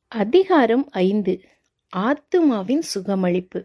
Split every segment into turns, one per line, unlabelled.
அதிகாரம் ஐந்து ஆத்துமாவின் சுகமளிப்பு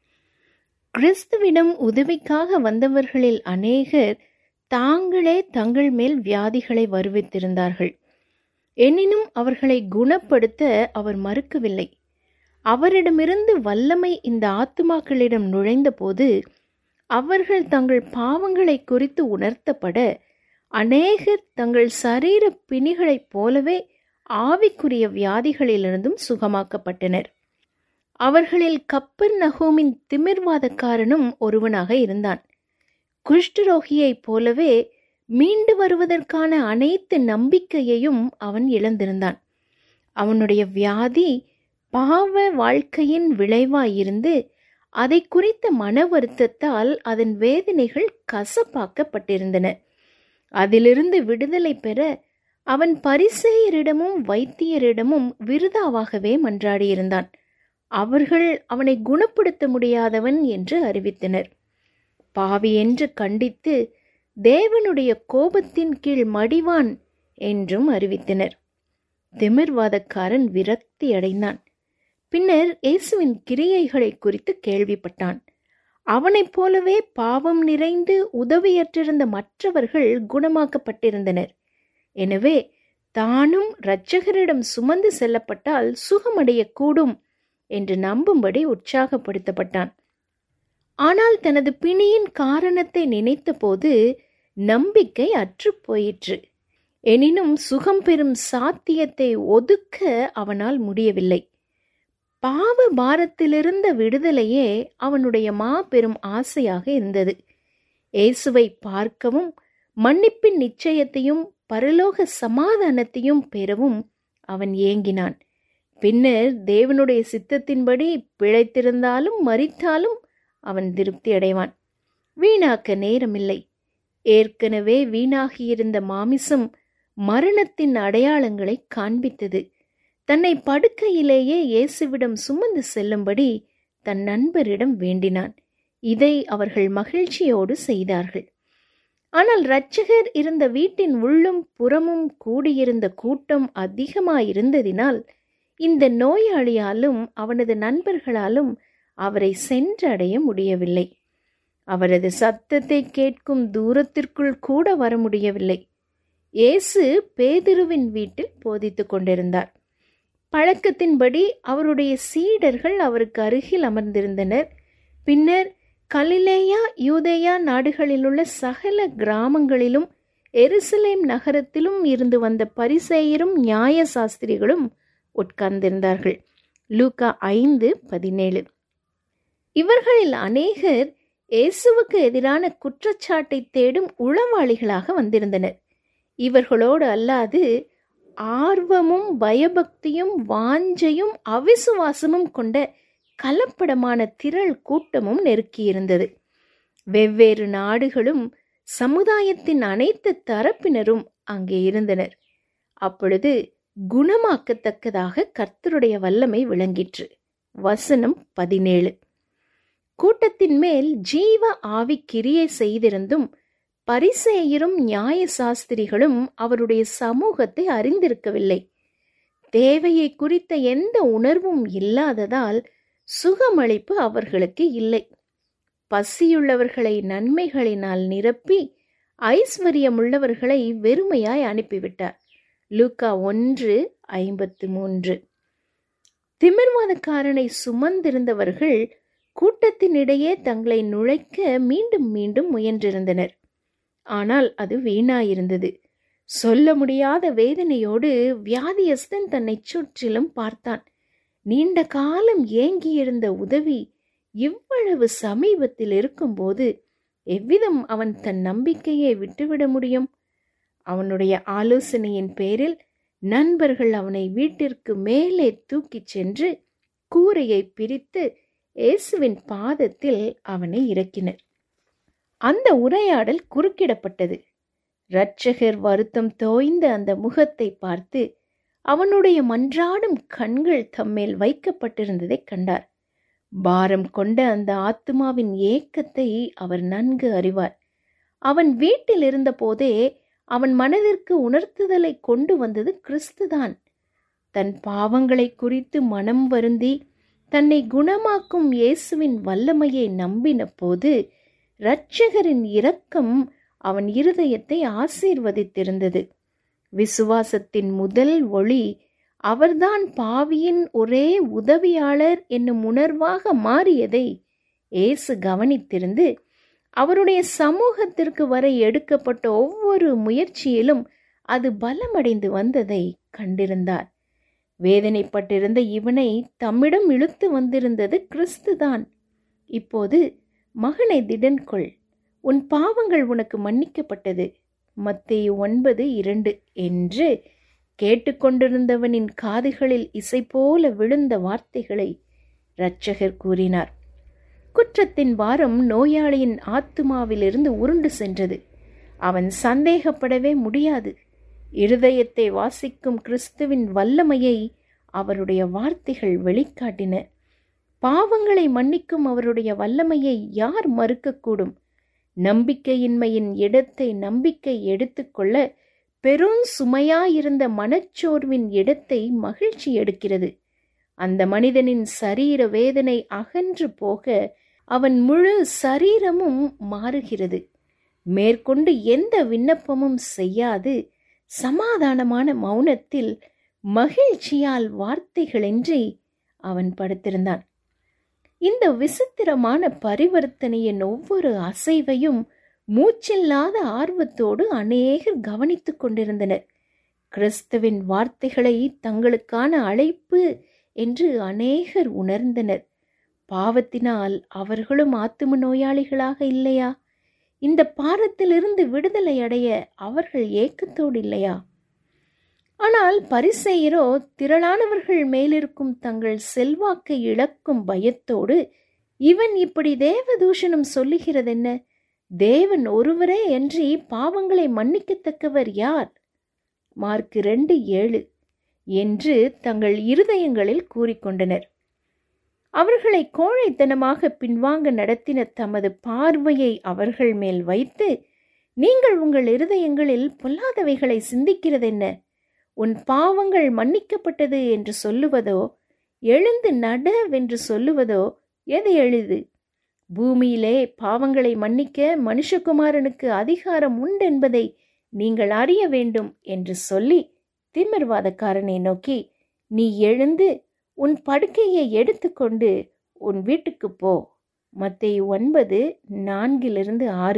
கிறிஸ்துவிடம் உதவிக்காக வந்தவர்களில் அநேகர் தாங்களே தங்கள் மேல் வியாதிகளை வருவித்திருந்தார்கள் எனினும் அவர்களை குணப்படுத்த அவர் மறுக்கவில்லை அவரிடமிருந்து வல்லமை இந்த ஆத்துமாக்களிடம் நுழைந்தபோது அவர்கள் தங்கள் பாவங்களை குறித்து உணர்த்தப்பட அநேகர் தங்கள் சரீர பிணிகளைப் போலவே ஆவிக்குரிய வியாதிகளிலிருந்தும் சுகமாக்கப்பட்டனர் அவர்களில் கப்பர் நகோமின் திமிர்வாதக்காரனும் ஒருவனாக இருந்தான் குஷ்டரோகியைப் போலவே மீண்டு வருவதற்கான அனைத்து நம்பிக்கையையும் அவன் இழந்திருந்தான் அவனுடைய வியாதி பாவ வாழ்க்கையின் விளைவாயிருந்து அதை குறித்த மன வருத்தத்தால் அதன் வேதனைகள் கசப்பாக்கப்பட்டிருந்தன அதிலிருந்து விடுதலை பெற அவன் பரிசேயரிடமும் வைத்தியரிடமும் விருதாவாகவே மன்றாடியிருந்தான் அவர்கள் அவனை குணப்படுத்த முடியாதவன் என்று அறிவித்தனர் பாவி என்று கண்டித்து தேவனுடைய கோபத்தின் கீழ் மடிவான் என்றும் அறிவித்தனர் திமிர்வாதக்காரன் விரக்தி அடைந்தான் பின்னர் இயேசுவின் கிரியைகளை குறித்து கேள்விப்பட்டான் அவனைப் போலவே பாவம் நிறைந்து உதவியற்றிருந்த மற்றவர்கள் குணமாக்கப்பட்டிருந்தனர் எனவே தானும் இரட்சகரிடம் சுமந்து செல்லப்பட்டால் சுகமடையக்கூடும் என்று நம்பும்படி உற்சாகப்படுத்தப்பட்டான் ஆனால் தனது பிணியின் காரணத்தை நினைத்தபோது நம்பிக்கை அற்றுப் போயிற்று எனினும் சுகம் பெறும் சாத்தியத்தை ஒதுக்க அவனால் முடியவில்லை பாவ பாரத்திலிருந்த விடுதலையே அவனுடைய மாபெரும் ஆசையாக இருந்தது இயேசுவை பார்க்கவும் மன்னிப்பின் நிச்சயத்தையும் பரலோக சமாதானத்தையும் பெறவும் அவன் ஏங்கினான் பின்னர் தேவனுடைய சித்தத்தின்படி பிழைத்திருந்தாலும் மறித்தாலும் அவன் திருப்தி அடைவான் வீணாக்க நேரமில்லை ஏற்கனவே வீணாகியிருந்த மாமிசம் மரணத்தின் அடையாளங்களை காண்பித்தது தன்னை படுக்கையிலேயே இயேசுவிடம் சுமந்து செல்லும்படி தன் நண்பரிடம் வேண்டினான் இதை அவர்கள் மகிழ்ச்சியோடு செய்தார்கள் ஆனால் இரட்சகர் இருந்த வீட்டின் உள்ளும் புறமும் கூடியிருந்த கூட்டம் அதிகமாயிருந்ததினால் இந்த நோயாளியாலும் அவனது நண்பர்களாலும் அவரை சென்றடைய முடியவில்லை அவரது சத்தத்தை கேட்கும் தூரத்திற்குள் கூட வர முடியவில்லை இயேசு பேதிருவின் வீட்டில் போதித்துக் கொண்டிருந்தார் பழக்கத்தின்படி அவருடைய சீடர்கள் அவருக்கு அருகில் அமர்ந்திருந்தனர் பின்னர் கலிலேயா யூதேயா நாடுகளிலுள்ள சகல கிராமங்களிலும் எருசலேம் நகரத்திலும் இருந்து வந்த பரிசேயரும் நியாய சாஸ்திரிகளும் உட்கார்ந்திருந்தார்கள் லூக்கா ஐந்து பதினேழு இவர்களில் அநேகர் இயேசுவுக்கு எதிரான குற்றச்சாட்டை தேடும் உளவாளிகளாக வந்திருந்தனர் இவர்களோடு அல்லாது ஆர்வமும் பயபக்தியும் வாஞ்சையும் அவிசுவாசமும் கொண்ட கலப்படமான திரள் கூட்டமும் நெருக்கியிருந்தது வெவ்வேறு நாடுகளும் சமுதாயத்தின் அனைத்து தரப்பினரும் அங்கே இருந்தனர் அப்பொழுது குணமாக்கத்தக்கதாக கர்த்தருடைய வல்லமை விளங்கிற்று வசனம் பதினேழு கூட்டத்தின் மேல் ஜீவ ஆவி கிரியை செய்திருந்தும் பரிசேயரும் நியாய சாஸ்திரிகளும் அவருடைய சமூகத்தை அறிந்திருக்கவில்லை தேவையை குறித்த எந்த உணர்வும் இல்லாததால் சுகமளிப்பு அவர்களுக்கு இல்லை பசியுள்ளவர்களை நன்மைகளினால் நிரப்பி ஐஸ்வர்யமுள்ளவர்களை வெறுமையாய் அனுப்பிவிட்டார் லூக்கா ஒன்று ஐம்பத்து மூன்று திமிர்வாதக்காரனை சுமந்திருந்தவர்கள் கூட்டத்தினிடையே தங்களை நுழைக்க மீண்டும் மீண்டும் முயன்றிருந்தனர் ஆனால் அது வீணாயிருந்தது சொல்ல முடியாத வேதனையோடு வியாதியஸ்தன் தன்னை சுற்றிலும் பார்த்தான் நீண்ட காலம் ஏங்கியிருந்த உதவி இவ்வளவு சமீபத்தில் இருக்கும்போது எவ்விதம் அவன் தன் நம்பிக்கையை விட்டுவிட முடியும் அவனுடைய ஆலோசனையின் பேரில் நண்பர்கள் அவனை வீட்டிற்கு மேலே தூக்கிச் சென்று கூரையை பிரித்து இயேசுவின் பாதத்தில் அவனை இறக்கினர் அந்த உரையாடல் குறுக்கிடப்பட்டது இரட்சகர் வருத்தம் தோய்ந்த அந்த முகத்தை பார்த்து அவனுடைய மன்றாடும் கண்கள் தம்மேல் வைக்கப்பட்டிருந்ததை கண்டார் பாரம் கொண்ட அந்த ஆத்மாவின் ஏக்கத்தை அவர் நன்கு அறிவார் அவன் வீட்டில் இருந்தபோதே அவன் மனதிற்கு உணர்த்துதலை கொண்டு வந்தது கிறிஸ்துதான் தன் பாவங்களை குறித்து மனம் வருந்தி தன்னை குணமாக்கும் இயேசுவின் வல்லமையை நம்பின போது இரட்சகரின் இரக்கம் அவன் இருதயத்தை ஆசீர்வதித்திருந்தது விசுவாசத்தின் முதல் ஒளி அவர்தான் பாவியின் ஒரே உதவியாளர் என்னும் உணர்வாக மாறியதை இயேசு கவனித்திருந்து அவருடைய சமூகத்திற்கு வர எடுக்கப்பட்ட ஒவ்வொரு முயற்சியிலும் அது பலமடைந்து வந்ததை கண்டிருந்தார் வேதனைப்பட்டிருந்த இவனை தம்மிடம் இழுத்து வந்திருந்தது கிறிஸ்துதான் இப்போது மகனை திடன் கொள் உன் பாவங்கள் உனக்கு மன்னிக்கப்பட்டது மத்தேயு ஒன்பது இரண்டு என்று கேட்டுக்கொண்டிருந்தவனின் காதுகளில் இசை போல விழுந்த வார்த்தைகளை இரட்சகர் கூறினார் குற்றத்தின் வாரம் நோயாளியின் ஆத்துமாவிலிருந்து உருண்டு சென்றது அவன் சந்தேகப்படவே முடியாது இருதயத்தை வாசிக்கும் கிறிஸ்துவின் வல்லமையை அவருடைய வார்த்தைகள் வெளிக்காட்டின பாவங்களை மன்னிக்கும் அவருடைய வல்லமையை யார் மறுக்கக்கூடும் நம்பிக்கையின்மையின் இடத்தை நம்பிக்கை எடுத்துக்கொள்ள பெரும் சுமையாயிருந்த மனச்சோர்வின் இடத்தை மகிழ்ச்சி எடுக்கிறது அந்த மனிதனின் சரீர வேதனை அகன்று போக அவன் முழு சரீரமும் மாறுகிறது மேற்கொண்டு எந்த விண்ணப்பமும் செய்யாது சமாதானமான மௌனத்தில் மகிழ்ச்சியால் வார்த்தைகளின்றி அவன் படுத்திருந்தான் இந்த விசித்திரமான பரிவர்த்தனையின் ஒவ்வொரு அசைவையும் மூச்சில்லாத ஆர்வத்தோடு அநேகர் கவனித்துக் கொண்டிருந்தனர் கிறிஸ்துவின் வார்த்தைகளை தங்களுக்கான அழைப்பு என்று அநேகர் உணர்ந்தனர் பாவத்தினால் அவர்களும் ஆத்தும நோயாளிகளாக இல்லையா இந்த பாரத்திலிருந்து விடுதலை அடைய அவர்கள் ஏக்கத்தோடு இல்லையா ஆனால் பரிசெயரோ திரளானவர்கள் மேலிருக்கும் தங்கள் செல்வாக்கை இழக்கும் பயத்தோடு இவன் இப்படி தேவதூஷணம் சொல்லுகிறதென்ன தேவன் ஒருவரே அன்றி பாவங்களை மன்னிக்கத்தக்கவர் யார் மார்க் ரெண்டு ஏழு என்று தங்கள் இருதயங்களில் கூறிக்கொண்டனர் அவர்களை கோழைத்தனமாக பின்வாங்க நடத்தின தமது பார்வையை அவர்கள் மேல் வைத்து நீங்கள் உங்கள் இருதயங்களில் பொல்லாதவைகளை சிந்திக்கிறதென்ன உன் பாவங்கள் மன்னிக்கப்பட்டது என்று சொல்லுவதோ எழுந்து நடவென்று சொல்லுவதோ எது எளிது பூமியிலே பாவங்களை மன்னிக்க மனுஷகுமாரனுக்கு அதிகாரம் உண்டென்பதை நீங்கள் அறிய வேண்டும் என்று சொல்லி திமிர்வாதக்காரனை நோக்கி நீ எழுந்து உன் படுக்கையை எடுத்துக்கொண்டு உன் வீட்டுக்கு போ மத்தேயு ஒன்பது நான்கிலிருந்து ஆறு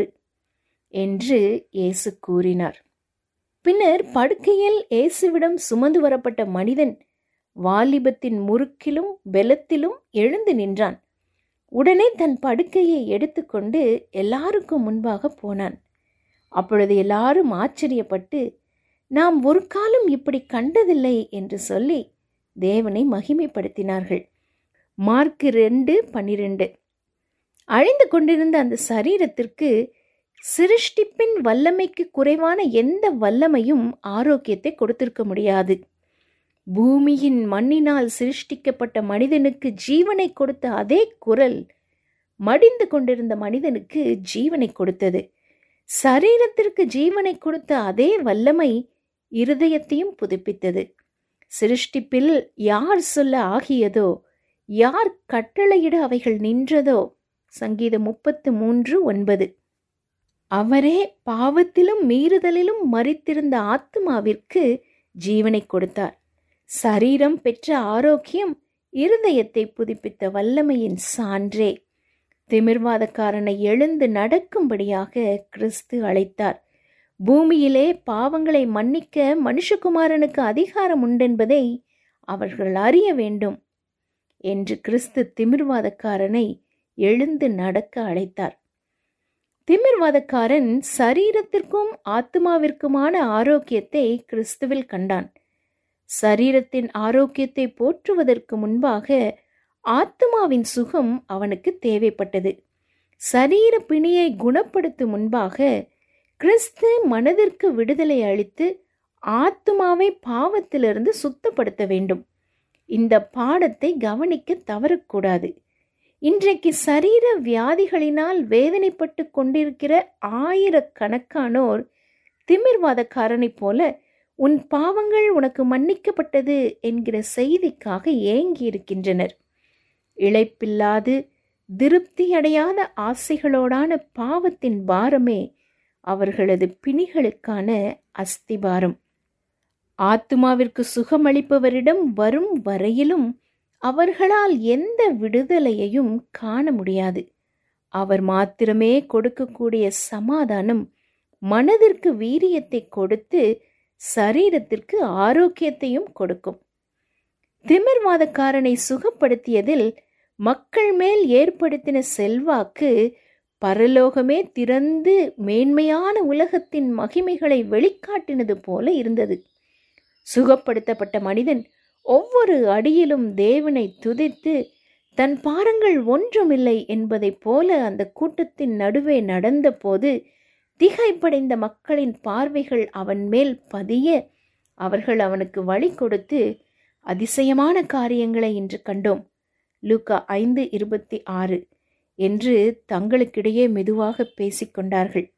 என்று இயேசு கூறினார் பின்னர் படுக்கையில் இயேசுவிடம் சுமந்து வரப்பட்ட மனிதன் வாலிபத்தின் முறுக்கிலும் பெலத்திலும் எழுந்து நின்றான் உடனே தன் படுக்கையை எடுத்துக்கொண்டு எல்லாருக்கும் முன்பாக போனான் அப்பொழுது எல்லாரும் ஆச்சரியப்பட்டு நாம் ஒரு காலம் இப்படி கண்டதில்லை என்று சொல்லி தேவனை மகிமைப்படுத்தினார்கள் மார்க் ரெண்டு பன்னிரெண்டு அழிந்து கொண்டிருந்த அந்த சரீரத்திற்கு சிருஷ்டிப்பின் வல்லமைக்கு குறைவான எந்த வல்லமையும் ஆரோக்கியத்தை கொடுத்திருக்க முடியாது பூமியின் மண்ணினால் சிருஷ்டிக்கப்பட்ட மனிதனுக்கு ஜீவனை கொடுத்த அதே குரல் மடிந்து கொண்டிருந்த மனிதனுக்கு ஜீவனை கொடுத்தது சரீரத்திற்கு ஜீவனை கொடுத்த அதே வல்லமை இருதயத்தையும் புதுப்பித்தது சிருஷ்டிப்பில் யார் சொல்ல ஆகியதோ யார் கட்டளையிட அவைகள் நின்றதோ சங்கீதம் முப்பத்து மூன்று ஒன்பது அவரே பாவத்திலும் மீறுதலிலும் மறித்திருந்த ஆத்மாவிற்கு ஜீவனை கொடுத்தார் சரீரம் பெற்ற ஆரோக்கியம் இருதயத்தை புதுப்பித்த வல்லமையின் சான்றே திமிர்வாதக்காரனை எழுந்து நடக்கும்படியாக கிறிஸ்து அழைத்தார் பூமியிலே பாவங்களை மன்னிக்க மனுஷகுமாரனுக்கு அதிகாரம் உண்டென்பதை அவர்கள் அறிய வேண்டும் என்று கிறிஸ்து திமிர்வாதக்காரனை எழுந்து நடக்க அழைத்தார் திமிர்வாதக்காரன் சரீரத்திற்கும் ஆத்மாவிற்குமான ஆரோக்கியத்தை கிறிஸ்துவில் கண்டான் சரீரத்தின் ஆரோக்கியத்தை போற்றுவதற்கு முன்பாக ஆத்மாவின் சுகம் அவனுக்கு தேவைப்பட்டது சரீர பிணியை குணப்படுத்தும் முன்பாக கிறிஸ்து மனதிற்கு விடுதலை அளித்து ஆத்மாவை பாவத்திலிருந்து சுத்தப்படுத்த வேண்டும் இந்த பாடத்தை கவனிக்க தவறக்கூடாது இன்றைக்கு சரீர வியாதிகளினால் வேதனைப்பட்டு கொண்டிருக்கிற ஆயிரக்கணக்கானோர் திமிர்வாதக்காரனைப் போல உன் பாவங்கள் உனக்கு மன்னிக்கப்பட்டது என்கிற செய்திக்காக ஏங்கி இருக்கின்றனர் இழைப்பில்லாது திருப்தியடையாத ஆசைகளோடான பாவத்தின் பாரமே அவர்களது பிணிகளுக்கான அஸ்திபாரம் ஆத்துமாவிற்கு சுகமளிப்பவரிடம் வரும் வரையிலும் அவர்களால் எந்த விடுதலையையும் காண முடியாது அவர் மாத்திரமே கொடுக்கக்கூடிய சமாதானம் மனதிற்கு வீரியத்தை கொடுத்து சரீரத்திற்கு ஆரோக்கியத்தையும் கொடுக்கும் திமிர்வாதக்காரனை சுகப்படுத்தியதில் மக்கள் மேல் ஏற்படுத்தின செல்வாக்கு பரலோகமே திறந்து மேன்மையான உலகத்தின் மகிமைகளை வெளிக்காட்டினது போல இருந்தது சுகப்படுத்தப்பட்ட மனிதன் ஒவ்வொரு அடியிலும் தேவனை துதித்து தன் பாரங்கள் ஒன்றுமில்லை என்பதைப் போல அந்த கூட்டத்தின் நடுவே நடந்தபோது திகைப்படைந்த மக்களின் பார்வைகள் அவன் மேல் பதிய அவர்கள் அவனுக்கு வழி கொடுத்து அதிசயமான காரியங்களை இன்று கண்டோம் லூக்கா ஐந்து இருபத்தி ஆறு என்று தங்களுக்கிடையே மெதுவாக பேசிக்கொண்டார்கள்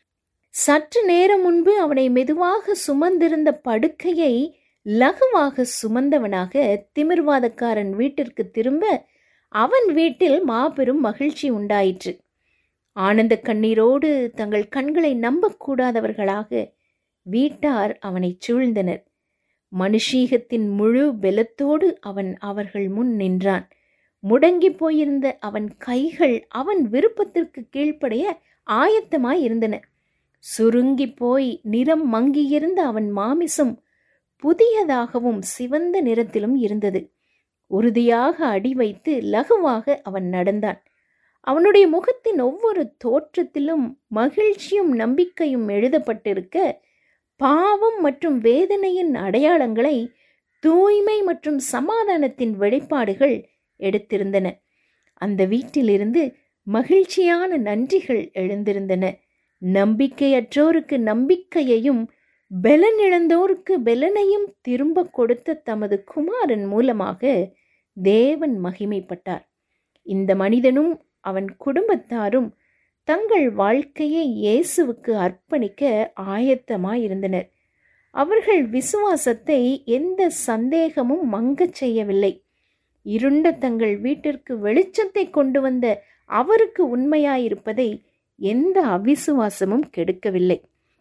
சற்று நேரம் முன்பு அவனை மெதுவாக சுமந்திருந்த படுக்கையை லகுவாக சுமந்தவனாக திமிர்வாதக்காரன் வீட்டிற்கு திரும்ப அவன் வீட்டில் மாபெரும் மகிழ்ச்சி உண்டாயிற்று ஆனந்த கண்ணீரோடு தங்கள் கண்களை நம்பக்கூடாதவர்களாக வீட்டார் அவனை சூழ்ந்தனர் மனுஷீகத்தின் முழு பெலத்தோடு அவன் அவர்கள் முன் நின்றான் முடங்கி போயிருந்த அவன் கைகள் அவன் விருப்பத்திற்கு கீழ்ப்படைய ஆயத்தமாய் இருந்தன சுருங்கி போய் நிறம் மங்கியிருந்த அவன் மாமிசம் புதியதாகவும் சிவந்த நிறத்திலும் இருந்தது உறுதியாக அடி வைத்து லகுவாக அவன் நடந்தான் அவனுடைய முகத்தின் ஒவ்வொரு தோற்றத்திலும் மகிழ்ச்சியும் நம்பிக்கையும் எழுதப்பட்டிருக்க பாவம் மற்றும் வேதனையின் அடையாளங்களை தூய்மை மற்றும் சமாதானத்தின் வெளிப்பாடுகள் எடுத்திருந்தன அந்த வீட்டிலிருந்து மகிழ்ச்சியான நன்றிகள் எழுந்திருந்தன நம்பிக்கையற்றோருக்கு நம்பிக்கையையும் பெலன் இழந்தோருக்கு பெலனையும் திரும்ப கொடுத்த தமது குமாரன் மூலமாக தேவன் மகிமைப்பட்டார் இந்த மனிதனும் அவன் குடும்பத்தாரும் தங்கள் வாழ்க்கையை இயேசுவுக்கு அர்ப்பணிக்க ஆயத்தமாயிருந்தனர் அவர்கள் விசுவாசத்தை எந்த சந்தேகமும் மங்கச் செய்யவில்லை இருண்ட தங்கள் வீட்டிற்கு வெளிச்சத்தை கொண்டு வந்த அவருக்கு உண்மையாயிருப்பதை எந்த அவிசுவாசமும் கெடுக்கவில்லை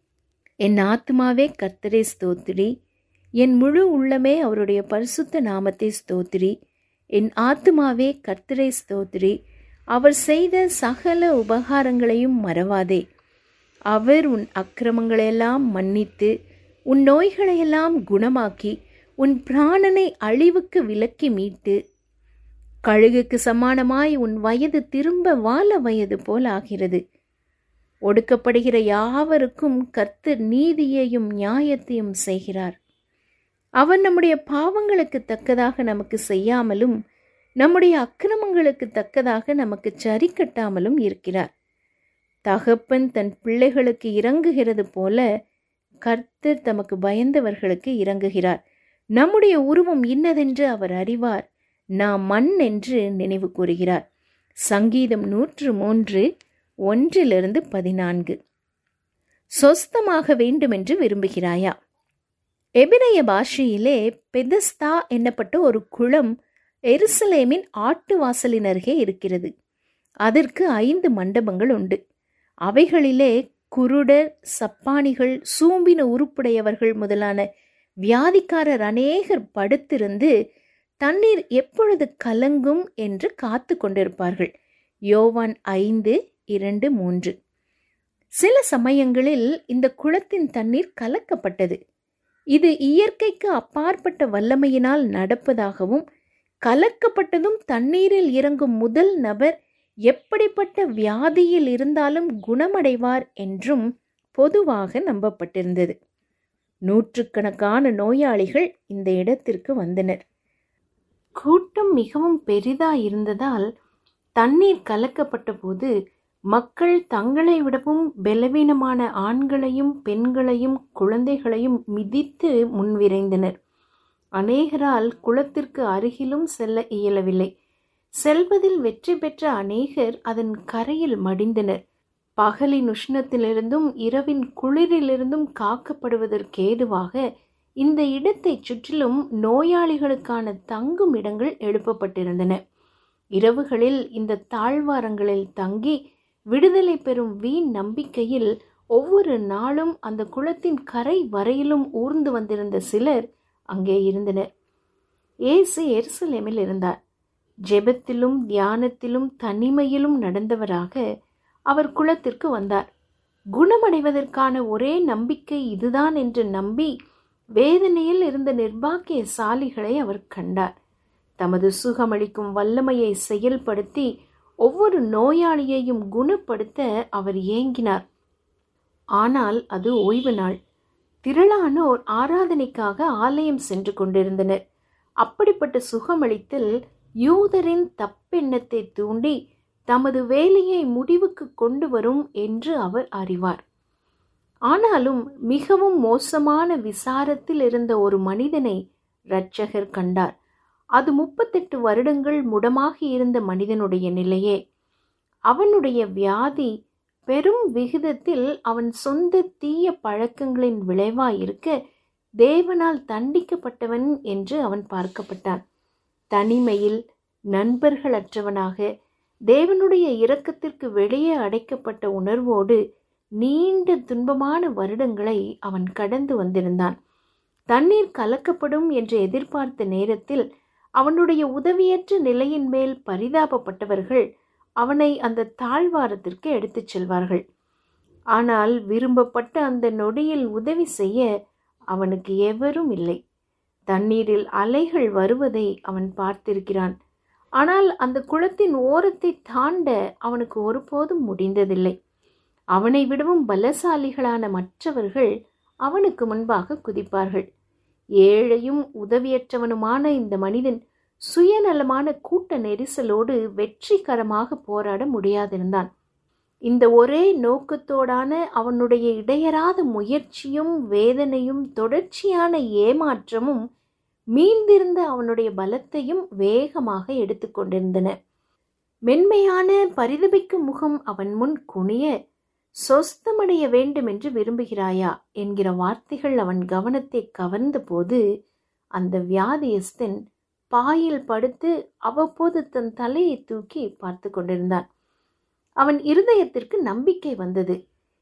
என் ஆத்மாவே கர்த்தரை ஸ்தோத்திரி என் முழு உள்ளமே அவருடைய பரிசுத்த நாமத்தை ஸ்தோத்திரி என் ஆத்மாவே கர்த்தரை ஸ்தோத்திரி அவர் செய்த சகல உபகாரங்களையும் மறவாதே அவர் உன் அக்கிரமங்களையெல்லாம் மன்னித்து உன் நோய்களையெல்லாம் குணமாக்கி உன் பிராணனை அழிவுக்கு விலக்கி மீட்டு கழுகுக்கு சமானமாய் உன் வயது திரும்ப வாழ வயது போல் ஆகிறது ஒடுக்கப்படுகிற யாவருக்கும் கர்த்தர் நீதியையும் நியாயத்தையும் செய்கிறார் அவர் நம்முடைய பாவங்களுக்கு தக்கதாக நமக்கு செய்யாமலும் நம்முடைய அக்கிரமங்களுக்கு தக்கதாக நமக்கு சரி கட்டாமலும் இருக்கிறார் தகப்பன் தன் பிள்ளைகளுக்கு இறங்குகிறது போல கர்த்தர் தமக்கு பயந்தவர்களுக்கு இறங்குகிறார் நம்முடைய உருவம் இன்னதென்று அவர் அறிவார் நாம் மண் என்று நினைவு கூறுகிறார் சங்கீதம் நூற்று மூன்று ஒன்றிலிருந்து பதினான்கு சொஸ்தமாக வேண்டுமென்று விரும்புகிறாயா எபிரய பாஷையிலே பெதஸ்தா என்னப்பட்ட ஒரு குளம் எருசலேமின் ஆட்டு வாசலின் அருகே இருக்கிறது அதற்கு ஐந்து மண்டபங்கள் உண்டு அவைகளிலே குருடர் சப்பானிகள் சூம்பின உருப்புடையவர்கள் முதலான வியாதிக்காரர் அநேகர் படுத்திருந்து தண்ணீர் எப்பொழுது கலங்கும் என்று காத்து கொண்டிருப்பார்கள் யோவான் ஐந்து இரண்டு மூன்று சில சமயங்களில் இந்த குளத்தின் தண்ணீர் கலக்கப்பட்டது இது இயற்கைக்கு அப்பாற்பட்ட வல்லமையினால் நடப்பதாகவும் கலக்கப்பட்டதும் தண்ணீரில் இறங்கும் முதல் நபர் எப்படிப்பட்ட வியாதியில் இருந்தாலும் குணமடைவார் என்றும் பொதுவாக நம்பப்பட்டிருந்தது நூற்றுக்கணக்கான நோயாளிகள் இந்த இடத்திற்கு வந்தனர் கூட்டம் மிகவும் பெரிதா இருந்ததால் தண்ணீர் கலக்கப்பட்ட போது மக்கள் தங்களை விடவும் பலவீனமான ஆண்களையும் பெண்களையும் குழந்தைகளையும் மிதித்து முன்விரைந்தனர் அநேகரால் குளத்திற்கு அருகிலும் செல்ல இயலவில்லை செல்வதில் வெற்றி பெற்ற அநேகர் அதன் கரையில் மடிந்தனர் பகலின் உஷ்ணத்திலிருந்தும் இரவின் குளிரிலிருந்தும் காக்கப்படுவதற்கேதுவாக இந்த இடத்தை சுற்றிலும் நோயாளிகளுக்கான தங்கும் இடங்கள் எழுப்பப்பட்டிருந்தன இரவுகளில் இந்த தாழ்வாரங்களில் தங்கி விடுதலை பெறும் வீண் நம்பிக்கையில் ஒவ்வொரு நாளும் அந்த குளத்தின் கரை வரையிலும் ஊர்ந்து வந்திருந்த சிலர் அங்கே இருந்தனர் இயேசு எருசலேமில் இருந்தார் ஜெபத்திலும் தியானத்திலும் தனிமையிலும் நடந்தவராக அவர் குளத்திற்கு வந்தார் குணமடைவதற்கான ஒரே நம்பிக்கை இதுதான் என்று நம்பி வேதனையில் இருந்த நிர்பாக்கிய சாலிகளை அவர் கண்டார் தமது சுகமளிக்கும் வல்லமையை செயல்படுத்தி ஒவ்வொரு நோயாளியையும் குணப்படுத்த அவர் ஏங்கினார் ஆனால் அது ஓய்வு நாள் திரளானோர் ஆராதனைக்காக ஆலயம் சென்று கொண்டிருந்தனர் அப்படிப்பட்ட சுகமளித்தல் யூதரின் தப்பெண்ணத்தை தூண்டி தமது வேலையை முடிவுக்கு கொண்டு வரும் என்று அவர் அறிவார் ஆனாலும் மிகவும் மோசமான விசாரத்தில் இருந்த ஒரு மனிதனை இரட்சகர் கண்டார் அது முப்பத்தெட்டு வருடங்கள் முடமாகி இருந்த மனிதனுடைய நிலையே அவனுடைய வியாதி பெரும் விகிதத்தில் அவன் சொந்த தீய பழக்கங்களின் விளைவாயிருக்க தேவனால் தண்டிக்கப்பட்டவன் என்று அவன் பார்க்கப்பட்டான் தனிமையில் நண்பர்களற்றவனாக தேவனுடைய இரக்கத்திற்கு வெளியே அடைக்கப்பட்ட உணர்வோடு நீண்ட துன்பமான வருடங்களை அவன் கடந்து வந்திருந்தான் தண்ணீர் கலக்கப்படும் என்று எதிர்பார்த்த நேரத்தில் அவனுடைய உதவியற்ற நிலையின் மேல் பரிதாபப்பட்டவர்கள் அவனை அந்த தாழ்வாரத்திற்கு எடுத்துச் செல்வார்கள் ஆனால் விரும்பப்பட்ட அந்த நொடியில் உதவி செய்ய அவனுக்கு எவரும் இல்லை தண்ணீரில் அலைகள் வருவதை அவன் பார்த்திருக்கிறான் ஆனால் அந்த குளத்தின் ஓரத்தை தாண்ட அவனுக்கு ஒருபோதும் முடிந்ததில்லை அவனை விடவும் பலசாலிகளான மற்றவர்கள் அவனுக்கு முன்பாக குதிப்பார்கள் ஏழையும் உதவியற்றவனுமான இந்த மனிதன் சுயநலமான கூட்ட நெரிசலோடு வெற்றிகரமாக போராட முடியாதிருந்தான் இந்த ஒரே நோக்கத்தோடான அவனுடைய இடையராத முயற்சியும் வேதனையும் தொடர்ச்சியான ஏமாற்றமும் மீந்திருந்த அவனுடைய பலத்தையும் வேகமாக எடுத்துக்கொண்டிருந்தன மென்மையான பரிதபிக்கும் முகம் அவன் முன் குனிய சொஸ்தமடைய வேண்டும் என்று விரும்புகிறாயா என்கிற வார்த்தைகள் அவன் கவனத்தை கவர்ந்தபோது அந்த வியாதியஸ்தன் பாயில் படுத்து அவ்வப்போது தன் தலையை தூக்கி பார்த்து கொண்டிருந்தான் அவன் இருதயத்திற்கு நம்பிக்கை வந்தது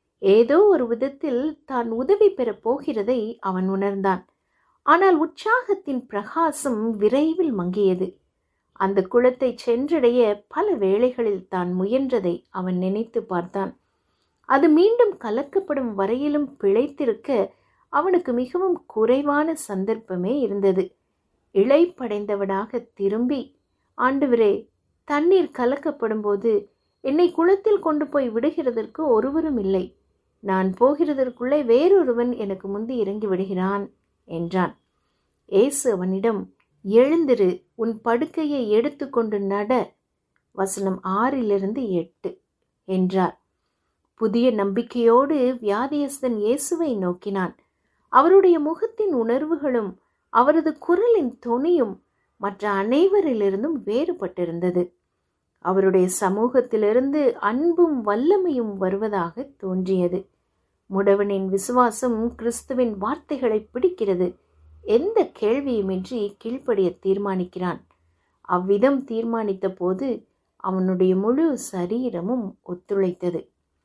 ஏதோ ஒரு விதத்தில் தான் உதவி பெறப் போகிறதை அவன் உணர்ந்தான் ஆனால் உற்சாகத்தின் பிரகாசம் விரைவில் மங்கியது அந்த குளத்தை சென்றடைய பல வேளைகளில் தான் முயன்றதை அவன் நினைத்து பார்த்தான் அது மீண்டும் கலக்கப்படும் வரையிலும் பிழைத்திருக்க அவனுக்கு மிகவும் குறைவான சந்தர்ப்பமே இருந்தது இழைப்படைந்தவனாக திரும்பி ஆண்டவரே தண்ணீர் கலக்கப்படும் போது என்னை குளத்தில் கொண்டு போய் விடுகிறதற்கு ஒருவரும் இல்லை நான் போகிறதற்குள்ளே வேறொருவன் எனக்கு முந்தி இறங்கி விடுகிறான் என்றான் ஏசு அவனிடம் எழுந்திரு உன் படுக்கையை எடுத்துக்கொண்டு நட வசனம் ஆறிலிருந்து எட்டு என்றார் புதிய நம்பிக்கையோடு வியாதியஸ்தன் இயேசுவை நோக்கினான் அவருடைய முகத்தின் உணர்வுகளும் அவரது குரலின் தொனியும் மற்ற அனைவரிலிருந்தும் வேறுபட்டிருந்தது அவருடைய சமூகத்திலிருந்து அன்பும் வல்லமையும் வருவதாக தோன்றியது முடவனின் விசுவாசம் கிறிஸ்துவின் வார்த்தைகளை பிடிக்கிறது எந்த கேள்வியுமின்றி கீழ்ப்படிய தீர்மானிக்கிறான் அவ்விதம் தீர்மானித்த போது அவனுடைய முழு சரீரமும் ஒத்துழைத்தது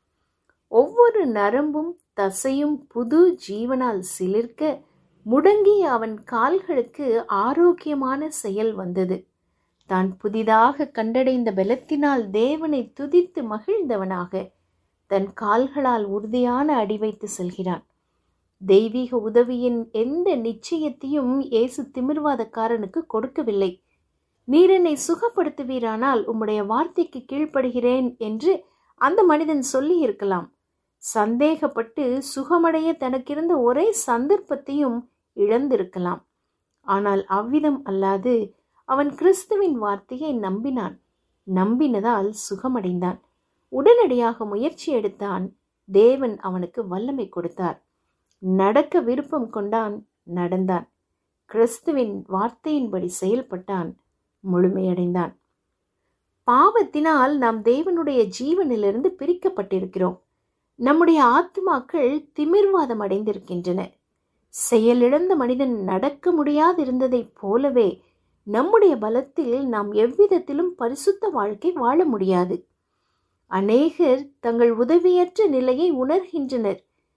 ஒவ்வொரு நரம்பும் தசையும் புது ஜீவனால் சிலிர்க்க முடங்கிய அவன் கால்களுக்கு ஆரோக்கியமான செயல் வந்தது தான் புதிதாக கண்டடைந்த பலத்தினால் தேவனை துதித்து மகிழ்ந்தவனாக தன் கால்களால் உறுதியான அடி வைத்து செல்கிறான் தெய்வீக உதவியின் எந்த நிச்சயத்தையும் இயேசு திமிர்வாதக்காரனுக்கு கொடுக்கவில்லை நீர் என்னை சுகப்படுத்துவீரானால் உம்முடைய வார்த்தைக்கு கீழ்ப்படுகிறேன் என்று அந்த மனிதன் சொல்லி இருக்கலாம் சந்தேகப்பட்டு சுகமடைய தனக்கிருந்த ஒரே சந்தர்ப்பத்தையும் இழந்திருக்கலாம் ஆனால் அவ்விதம் அல்லாது அவன் கிறிஸ்துவின் வார்த்தையை நம்பினான் நம்பினதால் சுகமடைந்தான் உடனடியாக முயற்சி எடுத்தான் தேவன் அவனுக்கு வல்லமை கொடுத்தார் நடக்க விருப்பம் கொண்டான் நடந்தான் கிறிஸ்துவின் வார்த்தையின்படி செயல்பட்டான் முழுமையடைந்தான் பாவத்தினால் நாம் தேவனுடைய ஜீவனிலிருந்து பிரிக்கப்பட்டிருக்கிறோம் நம்முடைய ஆத்மாக்கள் திமிர்வாதம் அடைந்திருக்கின்றன செயலிழந்த மனிதன் நடக்க முடியாதிருந்ததைப் போலவே நம்முடைய பலத்தில் நாம் எவ்விதத்திலும் பரிசுத்த வாழ்க்கை வாழ முடியாது அநேகர் தங்கள் உதவியற்ற நிலையை உணர்கின்றனர்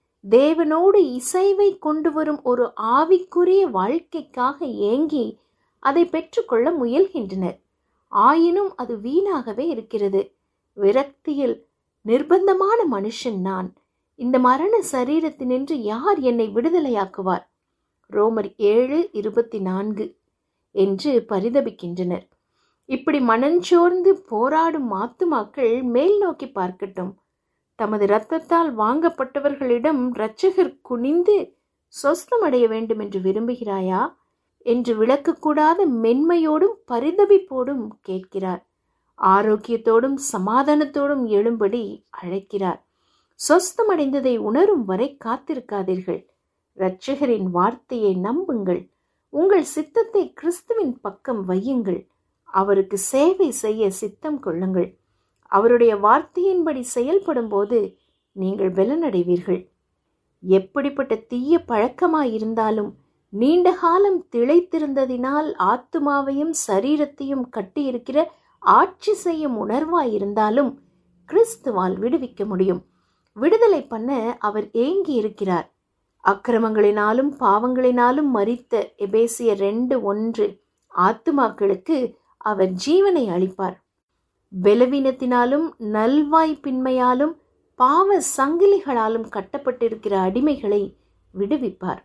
தேவனோடு இசைவை கொண்டு வரும் ஒரு ஆவிக்குரிய வாழ்க்கைக்காக ஏங்கி அதை பெற்றுக்கொள்ள முயல்கின்றனர் ஆயினும் அது வீணாகவே இருக்கிறது விரக்தியில் நிர்பந்தமான மனுஷன் நான் இந்த மரண சரீரத்தினின்று யார் என்னை விடுதலையாக்குவார் ரோமர் ஏழு இருபத்தி நான்கு என்று பரிதபிக்கின்றனர் இப்படி மனஞ்சோர்ந்து போராடும் ஆத்துமாக்கள் மேல் நோக்கி பார்க்கட்டும் தமது இரத்தத்தால் வாங்கப்பட்டவர்களிடம் இரட்சகர் குனிந்து சொஸ்தமடைய வேண்டும் என்று விரும்புகிறாயா என்று விளக்கக்கூடாத மென்மையோடும் பரிதபிப்போடும் கேட்கிறார் ஆரோக்கியத்தோடும் சமாதானத்தோடும் எழும்படி அழைக்கிறார் சொஸ்தமடைந்ததை உணரும் வரை காத்திருக்காதீர்கள் இரட்சகரின் வார்த்தையை நம்புங்கள் உங்கள் சித்தத்தை கிறிஸ்துவின் பக்கம் வையுங்கள் அவருக்கு சேவை செய்ய சித்தம் கொள்ளுங்கள் அவருடைய வார்த்தையின்படி செயல்படும் போது நீங்கள் பலனடைவீர்கள் எப்படிப்பட்ட தீய பழக்கமாயிருந்தாலும் நீண்ட காலம் திளைத்திருந்ததினால் ஆத்துமாவையும் சரீரத்தையும் கட்டியிருக்கிற ஆட்சி செய்யும் உணர்வாயிருந்தாலும் கிறிஸ்துவால் விடுவிக்க முடியும் விடுதலை பண்ண அவர் ஏங்கி இருக்கிறார் அக்கிரமங்களினாலும் பாவங்களினாலும் மறித்த எபேசிய ரெண்டு ஒன்று ஆத்துமாக்களுக்கு அவர் ஜீவனை அளிப்பார் பலவீனத்தினாலும் நல்வாய்ப்பின்மையாலும் பாவ சங்கிலிகளாலும் கட்டப்பட்டிருக்கிற அடிமைகளை விடுவிப்பார்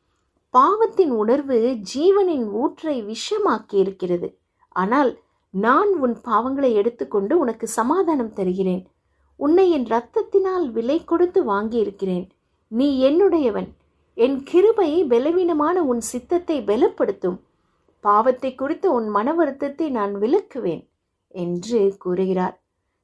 பாவத்தின் உணர்வு ஜீவனின் ஊற்றை விஷமாக்கி இருக்கிறது ஆனால் நான் உன் பாவங்களை எடுத்துக்கொண்டு உனக்கு சமாதானம் தருகிறேன் உன்னை என் இரத்தத்தினால் விலை கொடுத்து வாங்கியிருக்கிறேன் நீ என்னுடையவன் என் கிருபை பலவீனமான உன் சித்தத்தை பலப்படுத்தும் பாவத்தை குறித்த உன் மன வருத்தத்தை நான் விலக்குவேன் என்று கூறுகிறார்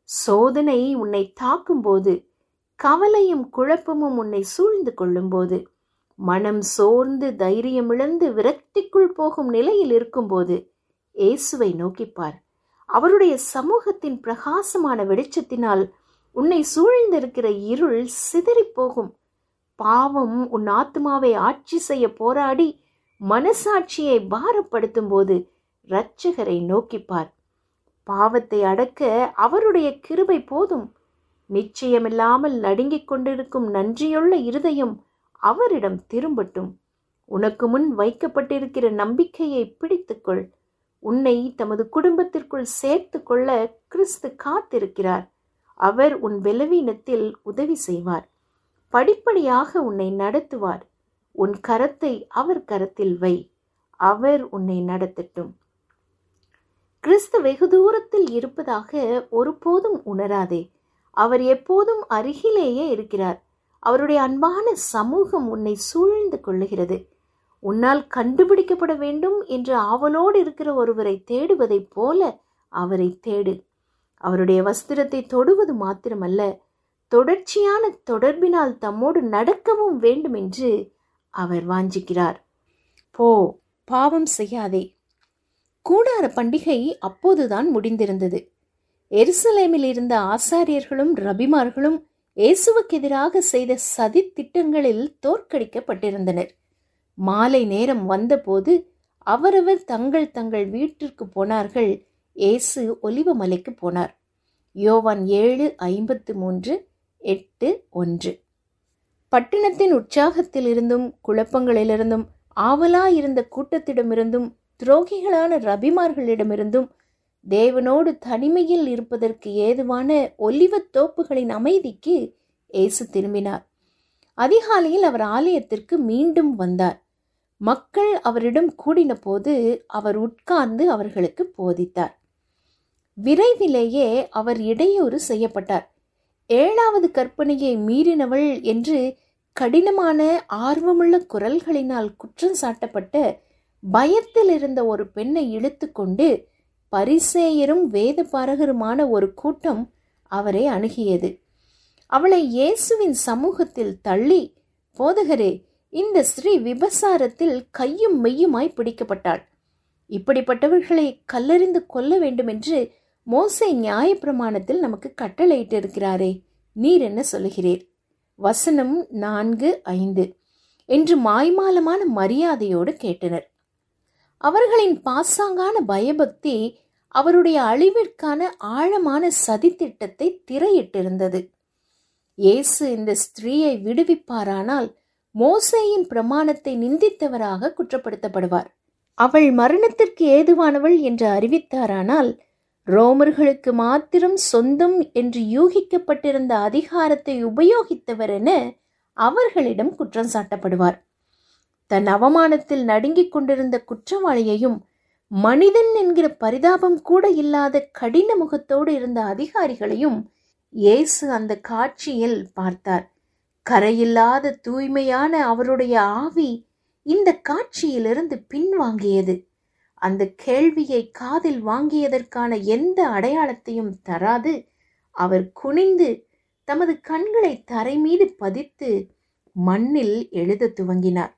சோதனை உன்னை தாக்கும்போது கவலையும் குழப்பமும் உன்னை சூழ்ந்து கொள்ளும்போது மனம் சோர்ந்து தைரியமிழந்து விரக்திக்குள் போகும் நிலையில் இருக்கும்போது இயேசுவை நோக்கிப்பார் அவருடைய சமூகத்தின் பிரகாசமான வெளிச்சத்தினால் உன்னை சூழ்ந்திருக்கிற இருள் சிதறிப் போகும் பாவம் உன் ஆத்மாவை ஆட்சி செய்ய போராடி மனசாட்சியை பாரப்படுத்தும் போது இரட்சகரை நோக்கிப்பார் பாவத்தை அடக்க அவருடைய கிருபை போதும் நிச்சயமில்லாமல் நடுங்கிக் கொண்டிருக்கும் நன்றியுள்ள இருதயம் அவரிடம் திரும்பட்டும் உனக்கு முன் வைக்கப்பட்டிருக்கிற நம்பிக்கையை பிடித்துக்கொள் உன்னை தமது குடும்பத்திற்குள் சேர்த்து கொள்ள கிறிஸ்து காத்திருக்கிறார் அவர் உன் பலவீனத்தில் உதவி செய்வார் படிப்படியாக உன்னை நடத்துவார் உன் கரத்தை அவர் கரத்தில் வை அவர் உன்னை நடத்தட்டும் கிறிஸ்து வெகு தூரத்தில் இருப்பதாக ஒருபோதும் உணராதே அவர் எப்போதும் அருகிலேயே இருக்கிறார் அவருடைய அன்பான சமூகம் உன்னை சூழ்ந்து கொள்ளுகிறது உன்னால் கண்டுபிடிக்கப்பட வேண்டும் என்று ஆவலோடு இருக்கிற ஒருவரை தேடுவதைப் போல அவரை தேடு அவருடைய வஸ்திரத்தை தொடுவது மாத்திரமல்ல தொடர்ச்சியான தொடர்பினால் தம்மோடு நடக்கவும் வேண்டும் என்று அவர் வாஞ்சிக்கிறார் போ பாவம் செய்யாதே கூடார பண்டிகை அப்போதுதான் முடிந்திருந்தது எருசலேமில் இருந்த ஆசாரியர்களும் ரபிமார்களும் இயேசுவுக்கு எதிராக செய்த சதி திட்டங்களில் தோற்கடிக்கப்பட்டிருந்தனர் மாலை நேரம் வந்தபோது அவரவர் தங்கள் தங்கள் வீட்டிற்கு போனார்கள் இயேசு ஒலிவ மலைக்கு போனார் யோவான் ஏழு ஐம்பத்து மூன்று எட்டு ஒன்று பட்டணத்தின் உற்சாகத்திலிருந்தும் குழப்பங்களிலிருந்தும் ஆவலாயிருந்த கூட்டத்திடமிருந்தும் துரோகிகளான ரபிமார்களிடமிருந்தும் தேவனோடு தனிமையில் இருப்பதற்கு ஏதுவான ஒலிவத் தோப்புகளின் அமைதிக்கு இயேசு திரும்பினார் அதிகாலையில் அவர் ஆலயத்திற்கு மீண்டும் வந்தார் மக்கள் அவரிடம் கூடின போது அவர் உட்கார்ந்து அவர்களுக்கு போதித்தார் விரைவிலேயே அவர் இடையூறு செய்யப்பட்டார் ஏழாவது கற்பனையை மீறினவள் என்று கடினமான ஆர்வமுள்ள குரல்களினால் குற்றம் சாட்டப்பட்ட பயத்தில் இருந்த ஒரு பெண்ணை இழுத்துக்கொண்டு பரிசேயரும் வேத பாரகருமான ஒரு கூட்டம் அவரை அணுகியது அவளை இயேசுவின் சமூகத்தில் தள்ளி போதகரே இந்த ஸ்ரீ விபசாரத்தில் கையும் மெய்யுமாய் பிடிக்கப்பட்டாள் இப்படிப்பட்டவர்களை கல்லறிந்து கொல்ல வேண்டுமென்று மோசை நியாயப்பிரமாணத்தில் நமக்கு கட்டளையிட்டு இருக்கிறாரே நீர் என்ன சொல்லுகிறீர் வசனம் நான்கு ஐந்து என்று மாய்மாலமான மரியாதையோடு கேட்டனர் அவர்களின் பாசாங்கான பயபக்தி அவருடைய அழிவிற்கான ஆழமான சதித்திட்டத்தை திரையிட்டிருந்தது இயேசு இந்த ஸ்திரீயை விடுவிப்பாரானால் மோசேயின் பிரமாணத்தை நிந்தித்தவராக குற்றப்படுத்தப்படுவார் அவள் மரணத்திற்கு ஏதுவானவள் என்று அறிவித்தாரானால் ரோமர்களுக்கு மாத்திரம் சொந்தம் என்று யூகிக்கப்பட்டிருந்த அதிகாரத்தை உபயோகித்தவர் என அவர்களிடம் குற்றம் சாட்டப்படுவார் தன் அவமானத்தில் நடுங்கிக் கொண்டிருந்த குற்றவாளியையும் மனிதன் என்கிற பரிதாபம் கூட இல்லாத கடின முகத்தோடு இருந்த அதிகாரிகளையும் இயேசு அந்த காட்சியில் பார்த்தார் கரையில்லாத தூய்மையான அவருடைய ஆவி இந்த காட்சியிலிருந்து பின்வாங்கியது அந்த கேள்வியை காதில் வாங்கியதற்கான எந்த அடையாளத்தையும் தராது அவர் குனிந்து தமது கண்களை தரை மீது பதித்து மண்ணில் எழுத துவங்கினார்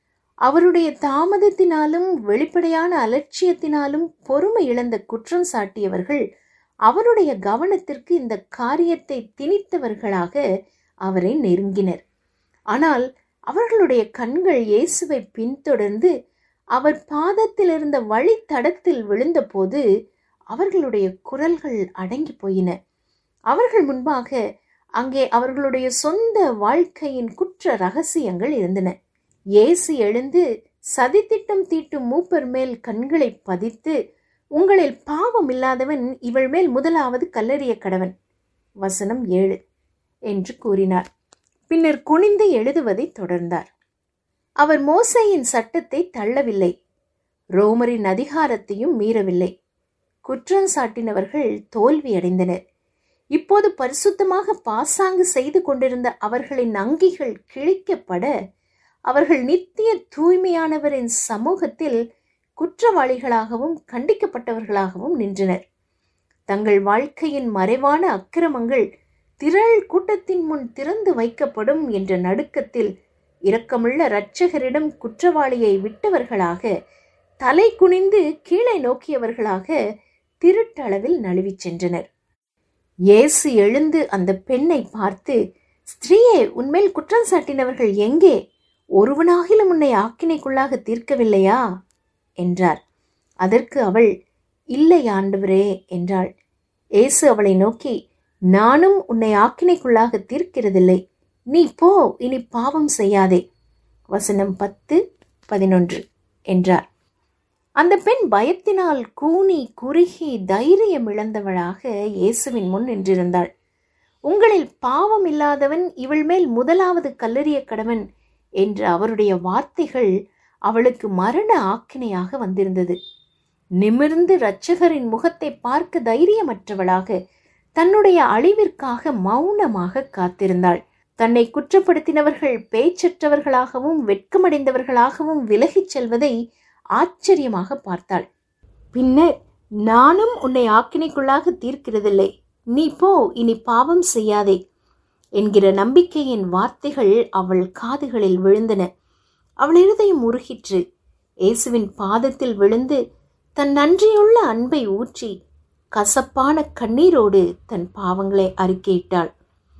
அவருடைய தாமதத்தினாலும் வெளிப்படையான அலட்சியத்தினாலும் பொறுமை இழந்த குற்றம் சாட்டியவர்கள் அவருடைய கவனத்திற்கு இந்த காரியத்தை திணித்தவர்களாக அவரை நெருங்கினர் ஆனால் அவர்களுடைய கண்கள் இயேசுவை பின்தொடர்ந்து அவர் பாதத்தில் இருந்த வழித்தடத்தில் விழுந்தபோது அவர்களுடைய குரல்கள் அடங்கி போயின அவர்கள் முன்பாக அங்கே அவர்களுடைய சொந்த வாழ்க்கையின் குற்ற ரகசியங்கள் இருந்தன இயேசு எழுந்து சதித்திட்டம் தீட்டும் மூப்பர் மேல் கண்களை பதித்து உங்களில் பாவம் இல்லாதவன் இவள் மேல் முதலாவது கல்லறிய கடவன் வசனம் ஏழு என்று கூறினார் பின்னர் குனிந்து எழுதுவதை தொடர்ந்தார் அவர் மோசையின் சட்டத்தை தள்ளவில்லை ரோமரின் அதிகாரத்தையும் மீறவில்லை குற்றம் சாட்டினவர்கள் தோல்வியடைந்தனர் இப்போது பரிசுத்தமாக பாசாங்கு செய்து கொண்டிருந்த அவர்களின் அங்கிகள் கிழிக்கப்பட அவர்கள் நித்திய தூய்மையானவரின் சமூகத்தில் குற்றவாளிகளாகவும் கண்டிக்கப்பட்டவர்களாகவும் நின்றனர் தங்கள் வாழ்க்கையின் மறைவான அக்கிரமங்கள் திரள் கூட்டத்தின் முன் திறந்து வைக்கப்படும் என்ற நடுக்கத்தில் இரக்கமுள்ள இரட்சகரிடம் குற்றவாளியை விட்டவர்களாக தலை குனிந்து கீழே நோக்கியவர்களாக திருட்டளவில் நழுவிச் சென்றனர் இயேசு எழுந்து அந்த பெண்ணை பார்த்து ஸ்திரீயே உன்மேல் குற்றம் சாட்டினவர்கள் எங்கே ஒருவனாகிலும் உன்னை ஆக்கினைக்குள்ளாக தீர்க்கவில்லையா என்றார் அதற்கு அவள் இல்லை ஆண்டவரே என்றாள் இயேசு அவளை நோக்கி நானும் உன்னை ஆக்கினைக்குள்ளாக தீர்க்கிறதில்லை நீ போ இனி பாவம் செய்யாதே வசனம் பத்து பதினொன்று என்றார் அந்த பெண் பயத்தினால் கூனி குறுகி தைரியம் இழந்தவளாக இயேசுவின் முன் நின்றிருந்தாள் உங்களில் பாவம் இல்லாதவன் இவள் மேல் முதலாவது கல்லறிய கடவன் என்ற அவருடைய வார்த்தைகள் அவளுக்கு மரண ஆக்கினையாக வந்திருந்தது நிமிர்ந்து இரட்சகரின் முகத்தை பார்க்க தைரியமற்றவளாக தன்னுடைய அழிவிற்காக மௌனமாக காத்திருந்தாள் தன்னை குற்றப்படுத்தினவர்கள் பேச்சற்றவர்களாகவும் வெட்கமடைந்தவர்களாகவும் விலகிச் செல்வதை ஆச்சரியமாக பார்த்தாள் பின்னர் நானும் உன்னை ஆக்கினைக்குள்ளாக தீர்க்கிறதில்லை நீ போ இனி பாவம் செய்யாதே என்கிற நம்பிக்கையின் வார்த்தைகள் அவள் காதுகளில் விழுந்தன அவள் இருதயம் உருகிற்று இயேசுவின் பாதத்தில் விழுந்து தன் நன்றியுள்ள அன்பை ஊற்றி கசப்பான கண்ணீரோடு தன் பாவங்களை அறிக்கையிட்டாள்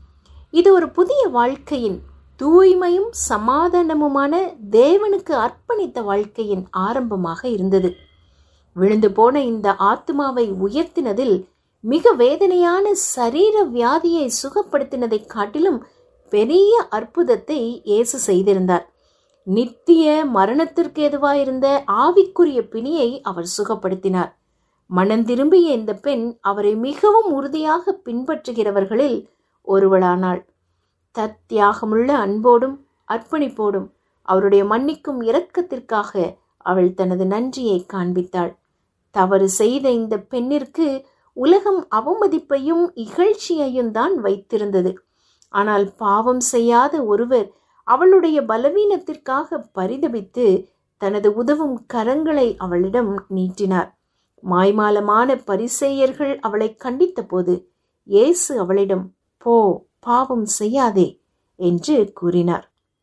இது ஒரு புதிய வாழ்க்கையின் தூய்மையும் சமாதானமுமான தேவனுக்கு அர்ப்பணித்த வாழ்க்கையின் ஆரம்பமாக இருந்தது விழுந்து போன இந்த ஆத்மாவை உயர்த்தினதில் மிக வேதனையான சரீர வியாதியை சுகப்படுத்தினதை காட்டிலும் பெரிய அற்புதத்தை இயேசு செய்திருந்தார் நித்திய மரணத்திற்கு எதுவாயிருந்த ஆவிக்குரிய பிணியை அவர் சுகப்படுத்தினார் மனம் திரும்பிய இந்த பெண் அவரை மிகவும் உறுதியாக பின்பற்றுகிறவர்களில் ஒருவளானாள் தத்தியாகமுள்ள அன்போடும் அர்ப்பணிப்போடும் அவருடைய மன்னிக்கும் இரக்கத்திற்காக அவள் தனது நன்றியை காண்பித்தாள் தவறு செய்த இந்த பெண்ணிற்கு உலகம் அவமதிப்பையும் இகழ்ச்சியையும் தான் வைத்திருந்தது ஆனால் பாவம் செய்யாத ஒருவர் அவளுடைய பலவீனத்திற்காக பரிதபித்து தனது உதவும் கரங்களை அவளிடம் நீட்டினார் மாய்மாலமான பரிசேயர்கள் அவளை கண்டித்தபோது இயேசு அவளிடம் போ பாவம் செய்யாதே என்று கூறினார்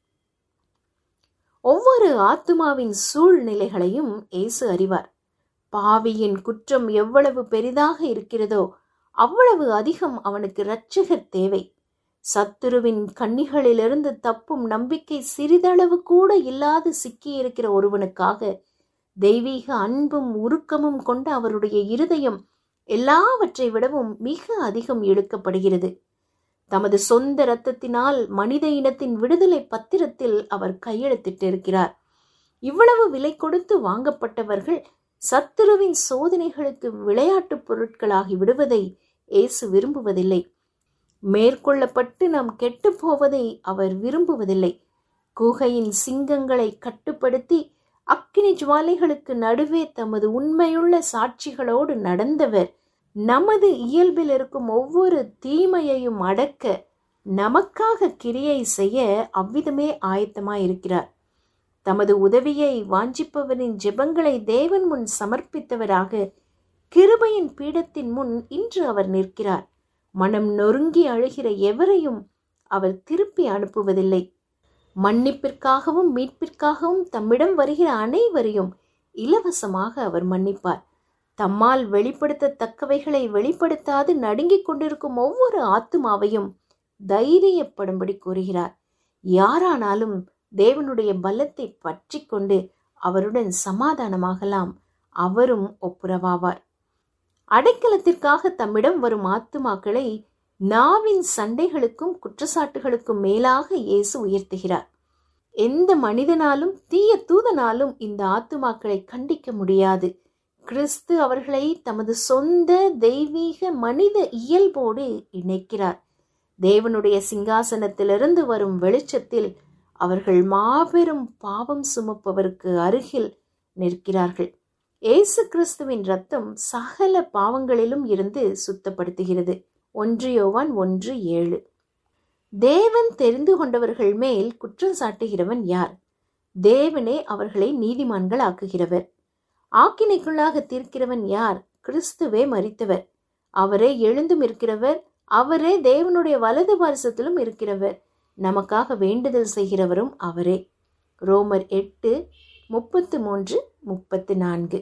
ஒவ்வொரு ஆத்துமாவின் சூழ்நிலைகளையும் இயேசு அறிவார் பாவியின் குற்றம் எவ்வளவு பெரிதாக இருக்கிறதோ அவ்வளவு அதிகம் அவனுக்கு இரட்சகர் தேவை சத்துருவின் கண்ணிகளிலிருந்து தப்பும் நம்பிக்கை சிறிதளவு கூட இல்லாது சிக்கியிருக்கிற ஒருவனுக்காக தெய்வீக அன்பும் உருக்கமும் கொண்ட அவருடைய இருதயம் எல்லாவற்றை விடவும் மிக அதிகம் இழுக்கப்படுகிறது தமது சொந்த இரத்தத்தினால் மனித இனத்தின் விடுதலை பத்திரத்தில் அவர் கையெழுத்திட்டிருக்கிறார் இவ்வளவு விலை கொடுத்து வாங்கப்பட்டவர்கள் சத்துருவின் சோதனைகளுக்கு விளையாட்டுப் பொருட்களாகி விடுவதை இயேசு விரும்புவதில்லை மேற்கொள்ளப்பட்டு நாம் கெட்டுப் போவதை அவர் விரும்புவதில்லை குகையின் சிங்கங்களை கட்டுப்படுத்தி அக்கினி ஜுவாலைகளுக்கு நடுவே தமது உண்மையுள்ள சாட்சிகளோடு நடந்தவர் நமது இயல்பில் இருக்கும் ஒவ்வொரு தீமையையும் அடக்க நமக்காக கிரியை செய்ய அவ்விதமே ஆயத்தமாயிருக்கிறார் தமது உதவியை வாஞ்சிப்பவரின் ஜெபங்களை தேவன் முன் சமர்ப்பித்தவராக கிருபையின் பீடத்தின் முன் இன்று அவர் நிற்கிறார் மனம் நொறுங்கி அழுகிற எவரையும் அவர் திருப்பி அனுப்புவதில்லை மன்னிப்பிற்காகவும் மீட்பிற்காகவும் தம்மிடம் வருகிற அனைவரையும் இலவசமாக அவர் மன்னிப்பார் தம்மால் வெளிப்படுத்தத்தக்கவைகளை வெளிப்படுத்தாது நடுங்கிக் கொண்டிருக்கும் ஒவ்வொரு ஆத்துமாவையும் தைரியப்படும்படி கூறுகிறார் யாரானாலும் தேவனுடைய பலத்தை பற்றி கொண்டு அவருடன் சமாதானமாகலாம் அவரும் ஒப்புரவாவார் அடைக்கலத்திற்காக தம்மிடம் வரும் ஆத்துமாக்களை நாவின் சண்டைகளுக்கும் குற்றச்சாட்டுகளுக்கும் மேலாக இயேசு உயர்த்துகிறார் எந்த மனிதனாலும் தீய தூதனாலும் இந்த ஆத்துமாக்களை கண்டிக்க முடியாது கிறிஸ்து அவர்களை தமது சொந்த தெய்வீக மனித இயல்போடு இணைக்கிறார் தேவனுடைய சிங்காசனத்திலிருந்து வரும் வெளிச்சத்தில் அவர்கள் மாபெரும் பாவம் சுமப்பவருக்கு அருகில் நிற்கிறார்கள் இயேசு கிறிஸ்துவின் ரத்தம் சகல பாவங்களிலும் இருந்து சுத்தப்படுத்துகிறது ஒன்று யோவான் ஒன்று ஏழு தேவன் தெரிந்து கொண்டவர்கள் மேல் குற்றம் சாட்டுகிறவன் யார் தேவனே அவர்களை நீதிமான்கள் ஆக்குகிறவர் ஆக்கினைக்குள்ளாக தீர்க்கிறவன் யார் கிறிஸ்துவே மறித்தவர் அவரே எழுந்தும் இருக்கிறவர் அவரே தேவனுடைய வலது பாரசத்திலும் இருக்கிறவர் நமக்காக வேண்டுதல் செய்கிறவரும் அவரே ரோமர் எட்டு முப்பத்து மூன்று முப்பத்து நான்கு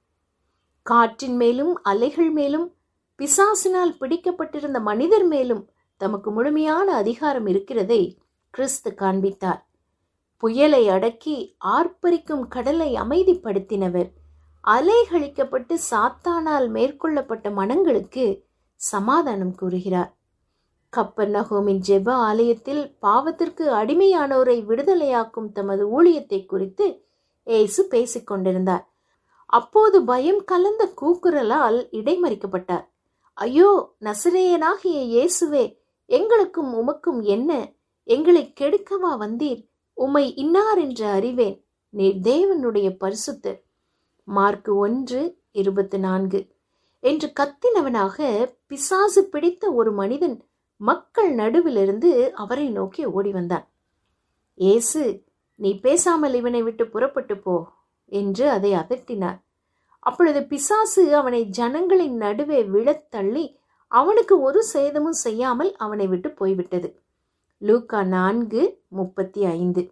காற்றின் மேலும் அலைகள் மேலும் பிசாசினால் பிடிக்கப்பட்டிருந்த மனிதர் மேலும் தமக்கு முழுமையான அதிகாரம் இருக்கிறதை கிறிஸ்து காண்பித்தார் புயலை அடக்கி ஆர்ப்பரிக்கும் கடலை அமைதிப்படுத்தினவர் அலைகழிக்கப்பட்டு சாத்தானால் மேற்கொள்ளப்பட்ட மனங்களுக்கு சமாதானம் கூறுகிறார் கப்பர் நகோமின் ஜெப ஆலயத்தில் பாவத்திற்கு அடிமையானோரை விடுதலையாக்கும் தமது ஊழியத்தை குறித்து ஏசு பேசிக் கொண்டிருந்தார் அப்போது பயம் கலந்த கூக்குரலால் இடைமறிக்கப்பட்டார் ஐயோ நசிரேயனாகிய இயேசுவே எங்களுக்கும் உமக்கும் என்ன எங்களை கெடுக்கவா வந்தீர் உம்மை இன்னார் என்று அறிவேன் நீர் தேவனுடைய பரிசுத்தர் மார்க்கு ஒன்று இருபத்தி நான்கு என்று கத்தினவனாக பிசாசு பிடித்த ஒரு மனிதன் மக்கள் நடுவிலிருந்து அவரை நோக்கி ஓடி வந்தான் இயேசு நீ பேசாமல் இவனை விட்டு புறப்பட்டு போ என்று அதை அதட்டினார் அப்பொழுது பிசாசு அவனை ஜனங்களின் நடுவே விழத் தள்ளி அவனுக்கு ஒரு சேதமும் செய்யாமல் அவனை விட்டு போய்விட்டது லூக்கா நான்கு முப்பத்தி ஐந்து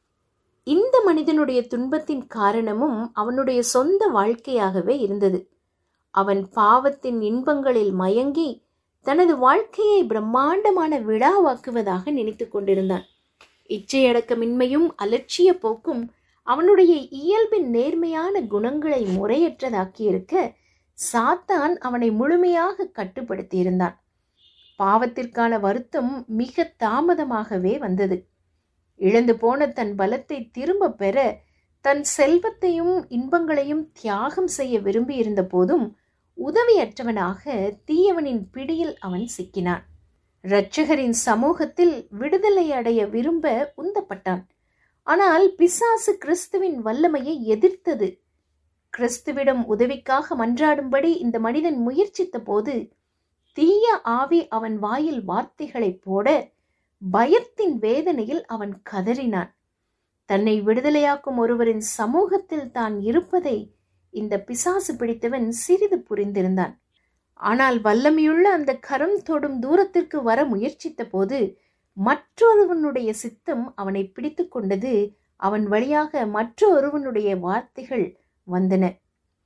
இந்த மனிதனுடைய துன்பத்தின் காரணமும் அவனுடைய சொந்த வாழ்க்கையாகவே இருந்தது அவன் பாவத்தின் இன்பங்களில் மயங்கி தனது வாழ்க்கையை பிரம்மாண்டமான விழாவாக்குவதாக நினைத்து கொண்டிருந்தான் இச்சையடக்கமின்மையும் அலட்சிய போக்கும் அவனுடைய இயல்பின் நேர்மையான குணங்களை முறையற்றதாக்கியிருக்க சாத்தான் அவனை முழுமையாக கட்டுப்படுத்தியிருந்தான் பாவத்திற்கான வருத்தம் மிக தாமதமாகவே வந்தது இழந்து போன தன் பலத்தை திரும்ப பெற தன் செல்வத்தையும் இன்பங்களையும் தியாகம் செய்ய விரும்பியிருந்த போதும் உதவியற்றவனாக தீயவனின் பிடியில் அவன் சிக்கினான் இரட்சகரின் சமூகத்தில் விடுதலை அடைய விரும்ப உந்தப்பட்டான் ஆனால் பிசாசு கிறிஸ்துவின் வல்லமையை எதிர்த்தது கிறிஸ்துவிடம் உதவிக்காக மன்றாடும்படி இந்த மனிதன் முயற்சித்த போது தீய ஆவி அவன் வாயில் வார்த்தைகளை போட பயத்தின் வேதனையில் அவன் கதறினான் தன்னை விடுதலையாக்கும் ஒருவரின் சமூகத்தில் தான் இருப்பதை இந்த பிசாசு பிடித்தவன் சிறிது புரிந்திருந்தான் ஆனால் வல்லமையுள்ள அந்த கரம் தொடும் தூரத்திற்கு வர முயற்சித்த போது மற்றொருவனுடைய சித்தம் அவனை பிடித்து கொண்டது அவன் வழியாக மற்றொருவனுடைய வார்த்தைகள் வந்தன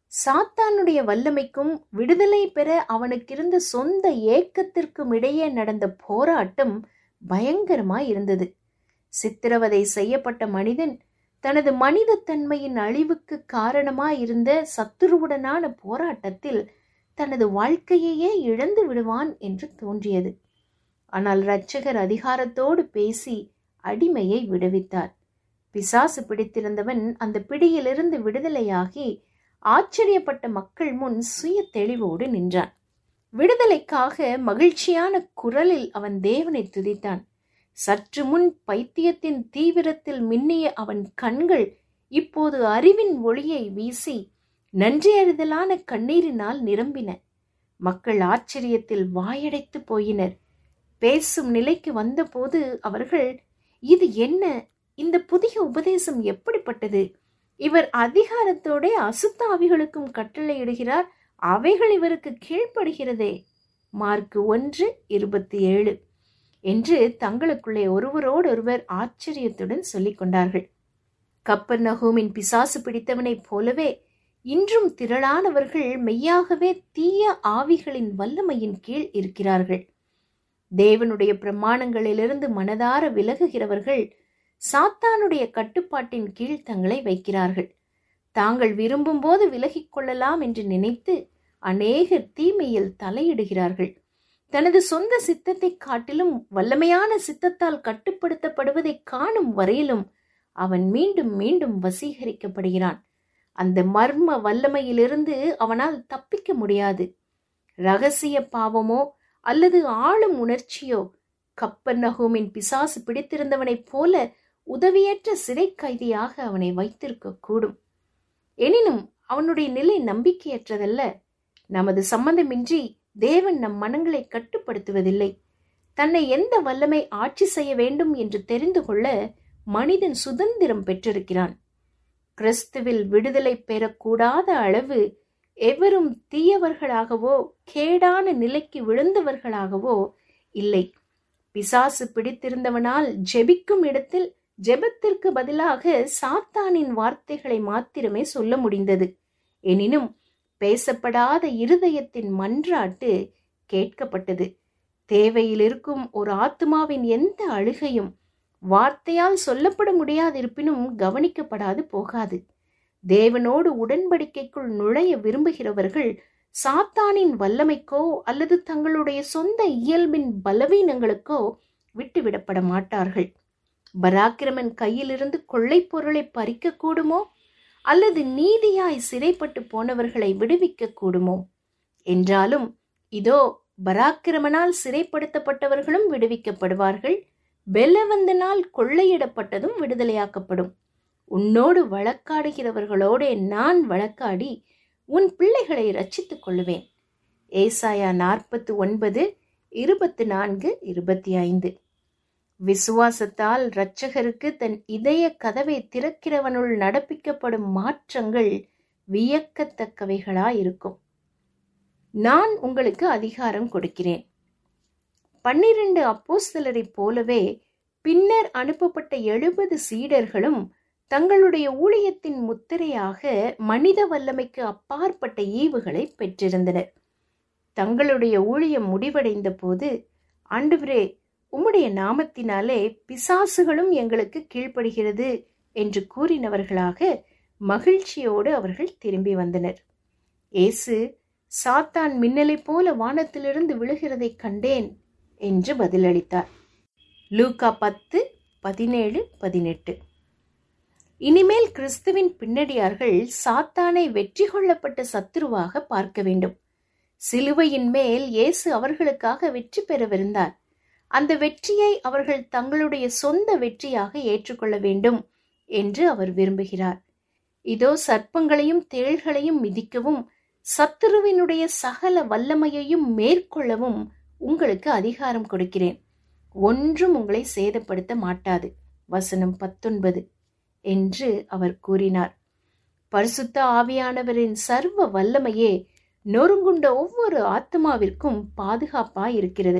சாத்தானுடைய வல்லமைக்கும் விடுதலை பெற அவனுக்கிருந்த சொந்த ஏக்கத்திற்கும் இடையே நடந்த போராட்டம் பயங்கரமாய் இருந்தது சித்திரவதை செய்யப்பட்ட மனிதன் தனது மனிதத்தன்மையின் அழிவுக்கு காரணமாயிருந்த சத்துருவுடனான போராட்டத்தில் தனது வாழ்க்கையையே இழந்து விடுவான் என்று தோன்றியது ஆனால் இரட்சகர் அதிகாரத்தோடு பேசி அடிமையை விடுவித்தார் பிசாசு பிடித்திருந்தவன் அந்த பிடியிலிருந்து விடுதலையாகி ஆச்சரியப்பட்ட மக்கள் முன் சுய தெளிவோடு நின்றான் விடுதலைக்காக மகிழ்ச்சியான குரலில் அவன் தேவனை துதித்தான் சற்று முன் பைத்தியத்தின் தீவிரத்தில் மின்னிய அவன் கண்கள் இப்போது அறிவின் ஒளியை வீசி நன்றியறிதலான கண்ணீரினால் நிரம்பின மக்கள் ஆச்சரியத்தில் வாயடைத்து போயினர் பேசும் நிலைக்கு வந்தபோது அவர்கள் இது என்ன இந்த புதிய உபதேசம் எப்படிப்பட்டது இவர் அதிகாரத்தோட அசுத்த ஆவிகளுக்கும் கட்டளையிடுகிறார் அவைகள் இவருக்கு கீழ்ப்படுகிறதே மார்க் ஒன்று இருபத்தி ஏழு என்று தங்களுக்குள்ளே ஒருவரோடொருவர் ஆச்சரியத்துடன் சொல்லிக் கொண்டார்கள் கப்பர் நகூமின் பிசாசு பிடித்தவனைப் போலவே இன்றும் திரளானவர்கள் மெய்யாகவே தீய ஆவிகளின் வல்லமையின் கீழ் இருக்கிறார்கள் தேவனுடைய பிரமாணங்களிலிருந்து மனதார விலகுகிறவர்கள் சாத்தானுடைய கட்டுப்பாட்டின் கீழ் தங்களை வைக்கிறார்கள் தாங்கள் விரும்பும் போது விலகிக் கொள்ளலாம் என்று நினைத்து அநேகர் தீமையில் தலையிடுகிறார்கள் தனது சொந்த சித்தத்தை காட்டிலும் வல்லமையான சித்தத்தால் கட்டுப்படுத்தப்படுவதை காணும் வரையிலும் அவன் மீண்டும் மீண்டும் வசீகரிக்கப்படுகிறான் அந்த மர்ம வல்லமையிலிருந்து அவனால் தப்பிக்க முடியாது ரகசிய பாவமோ அல்லது ஆளும் உணர்ச்சியோ கப்பர் நகோமின் பிசாசு பிடித்திருந்தவனைப் போல உதவியற்ற சிறை கைதியாக அவனை வைத்திருக்க கூடும் எனினும் அவனுடைய நிலை நம்பிக்கையற்றதல்ல நமது சம்பந்தமின்றி தேவன் நம் மனங்களை கட்டுப்படுத்துவதில்லை தன்னை எந்த வல்லமை ஆட்சி செய்ய வேண்டும் என்று தெரிந்து கொள்ள மனிதன் சுதந்திரம் பெற்றிருக்கிறான் கிறிஸ்துவில் விடுதலை பெறக்கூடாத அளவு எவரும் தீயவர்களாகவோ கேடான நிலைக்கு விழுந்தவர்களாகவோ இல்லை பிசாசு பிடித்திருந்தவனால் ஜெபிக்கும் இடத்தில் ஜெபத்திற்கு பதிலாக சாத்தானின் வார்த்தைகளை மாத்திரமே சொல்ல முடிந்தது எனினும் பேசப்படாத இருதயத்தின் மன்றாட்டு கேட்கப்பட்டது தேவையில் இருக்கும் ஒரு ஆத்மாவின் எந்த அழுகையும் வார்த்தையால் சொல்லப்பட முடியாதிருப்பினும் கவனிக்கப்படாது போகாது தேவனோடு உடன்படிக்கைக்குள் நுழைய விரும்புகிறவர்கள் சாத்தானின் வல்லமைக்கோ அல்லது தங்களுடைய சொந்த இயல்பின் பலவீனங்களுக்கோ விட்டுவிடப்பட மாட்டார்கள் பராக்கிரமன் கையிலிருந்து கொள்ளைப் பொருளை பறிக்க கூடுமோ அல்லது நீதியாய் சிறைப்பட்டு போனவர்களை விடுவிக்க கூடுமோ என்றாலும் இதோ பராக்கிரமனால் சிறைப்படுத்தப்பட்டவர்களும் விடுவிக்கப்படுவார்கள் பெலவந்தனால் கொள்ளையிடப்பட்டதும் விடுதலையாக்கப்படும் உன்னோடு வழக்காடுகிறவர்களோடே நான் வழக்காடி உன் பிள்ளைகளை ரட்சித்துக் கொள்ளுவேன் ஏசாயா நாற்பத்து ஒன்பது இருபத்து நான்கு இருபத்தி ஐந்து விசுவாசத்தால் இரட்சகருக்கு தன் இதய கதவை திறக்கிறவனுள் நடப்பிக்கப்படும் மாற்றங்கள் வியக்கத்தக்கவைகளாயிருக்கும் நான் உங்களுக்கு அதிகாரம் கொடுக்கிறேன் பன்னிரண்டு அப்போஸ்தலரைப் போலவே பின்னர் அனுப்பப்பட்ட எழுபது சீடர்களும் தங்களுடைய ஊழியத்தின் முத்திரையாக மனித வல்லமைக்கு அப்பாற்பட்ட ஈவுகளை பெற்றிருந்தனர் தங்களுடைய ஊழியம் முடிவடைந்த போது ஆண்டவரே உம்முடைய நாமத்தினாலே பிசாசுகளும் எங்களுக்கு கீழ்ப்படுகிறது என்று கூறினவர்களாக மகிழ்ச்சியோடு அவர்கள் திரும்பி வந்தனர் இயேசு சாத்தான் மின்னலைப் போல வானத்திலிருந்து விழுகிறதைக் கண்டேன் என்று பதிலளித்தார் லூக்கா பத்து பதினேழு பதினெட்டு இனிமேல் கிறிஸ்துவின் பின்னடியார்கள் சாத்தானை வெற்றி கொள்ளப்பட்ட சத்துருவாக பார்க்க வேண்டும் சிலுவையின் மேல் இயேசு அவர்களுக்காக வெற்றி பெறவிருந்தார் அந்த வெற்றியை அவர்கள் தங்களுடைய சொந்த வெற்றியாக ஏற்றுக்கொள்ள வேண்டும் என்று அவர் விரும்புகிறார் இதோ சர்ப்பங்களையும் தேள்களையும் மிதிக்கவும் சத்துருவினுடைய சகல வல்லமையையும் மேற்கொள்ளவும் உங்களுக்கு அதிகாரம் கொடுக்கிறேன் ஒன்றும் உங்களை சேதப்படுத்த மாட்டாது வசனம் பத்தொன்பது என்று அவர் கூறினார் பரிசுத்த ஆவியானவரின் சர்வ வல்லமையே நொறுங்குண்ட ஒவ்வொரு ஆத்மாவிற்கும் பாதுகாப்பாய் இருக்கிறது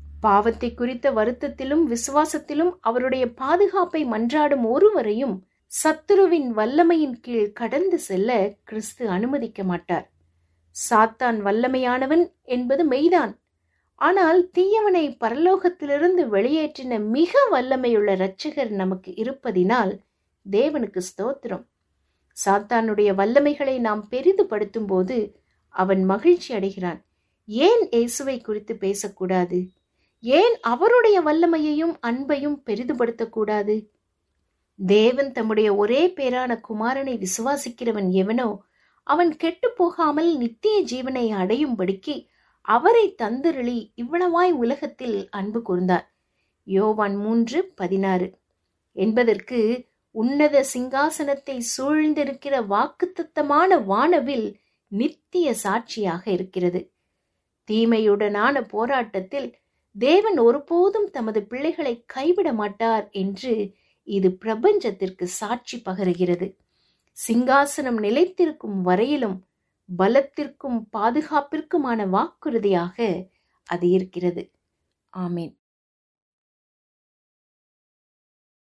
பாவத்தை குறித்த வருத்தத்திலும் விசுவாசத்திலும் அவருடைய பாதுகாப்பை மன்றாடும் ஒருவரையும் சத்துருவின் வல்லமையின் கீழ் கடந்து செல்ல கிறிஸ்து அனுமதிக்க மாட்டார் சாத்தான் வல்லமையானவன் என்பது மெய்தான் ஆனால் தீயவனை பரலோகத்திலிருந்து வெளியேற்றின மிக வல்லமையுள்ள இரட்சகர் நமக்கு இருப்பதினால் தேவனுக்கு ஸ்தோத்திரம் சாத்தானுடைய வல்லமைகளை நாம் பெரிதுபடுத்தும் போது அவன் மகிழ்ச்சி அடைகிறான் ஏன் இயேசுவை குறித்து பேசக்கூடாது ஏன் அவருடைய வல்லமையையும் அன்பையும் பெரிதுபடுத்தக்கூடாது தேவன் தம்முடைய ஒரே பேரான குமாரனை விசுவாசிக்கிறவன் எவனோ அவன் கெட்டு போகாமல் நித்திய ஜீவனை அடையும்படிக்கு அவரை தந்திரளி இவ்வளவாய் உலகத்தில் அன்பு கூர்ந்தார் யோவான் மூன்று பதினாறு என்பதற்கு உன்னத சிங்காசனத்தை சூழ்ந்திருக்கிற வாக்குத்தத்தமான வானவில் நித்திய சாட்சியாக இருக்கிறது தீமையுடனான போராட்டத்தில் தேவன் ஒருபோதும் தமது பிள்ளைகளை கைவிட மாட்டார் என்று இது பிரபஞ்சத்திற்கு சாட்சி பகருகிறது சிங்காசனம் நிலைத்திருக்கும் வரையிலும் பலத்திற்கும் பாதுகாப்பிற்குமான வாக்குறுதியாக அது இருக்கிறது ஆமேன்